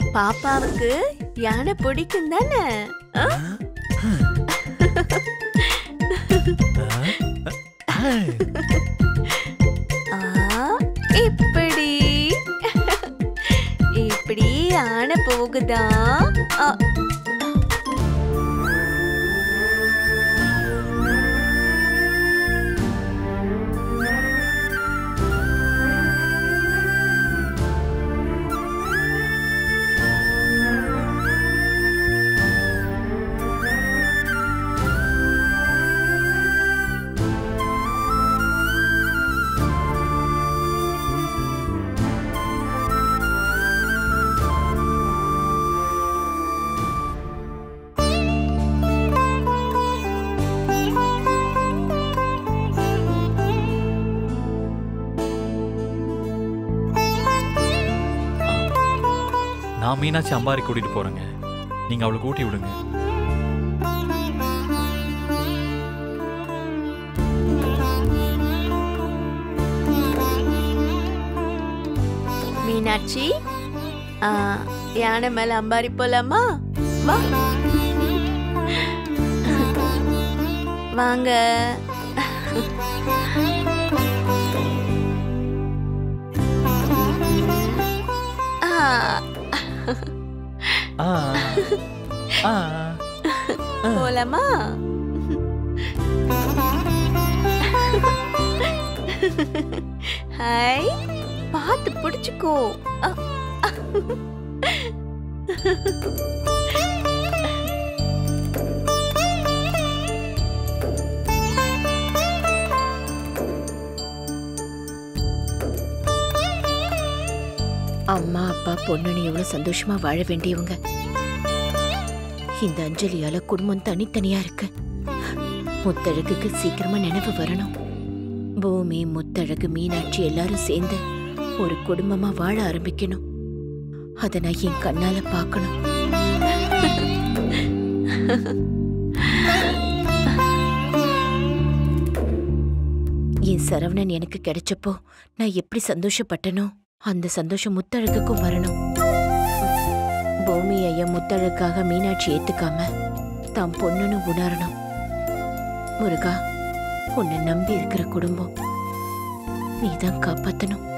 பாப்பாவுக்கு யானை பிடிக்கும் தானே ஆ? ஆ, இப்படி இப்படி யானை போகுதா ஆ. நான் மீனாட்சி அம்பாரி கூட்டிட்டு போறேங்க நீங்க அவளுக்கு ஊட்டி விடுங்க மீனாட்சி ஆ, யானை மேல அம்பாரி போலாமா வா வாங்க ஆ, ஆ ஆ போலாமா ஹாய் பார்த்து பிடிச்சுக்கோ அ, அம்மா அப்பா பொண்ணுன்னு எவ்வளவு சந்தோஷமா வாழ வேண்டியவங்க இந்த அஞ்சலியால குடும்பம் தனித்தனியா இருக்கு முத்தழகுக்கு சீக்கிரமா நினைவு வரணும் பூமி முத்தழகு மீனாட்சி எல்லாரும் சேர்ந்து ஒரு குடும்பமா வாழ ஆரம்பிக்கணும் அத நான் என் கண்ணால பார்க்கணும் என் சரவணன் எனக்கு கிடைச்சப்போ நான் எப்படி சந்தோஷப்பட்டனோ அந்த சந்தோஷம் முத்தழகுக்கும் வரணும் பூமி ஐயா முத்தழகாக மீனாட்சி ஏத்துக்காம தாம் பொண்ணுன்னு உணரணும் முருகா உன்னை நம்பி இருக்கிற குடும்பம் நீதான் காப்பாத்தணும்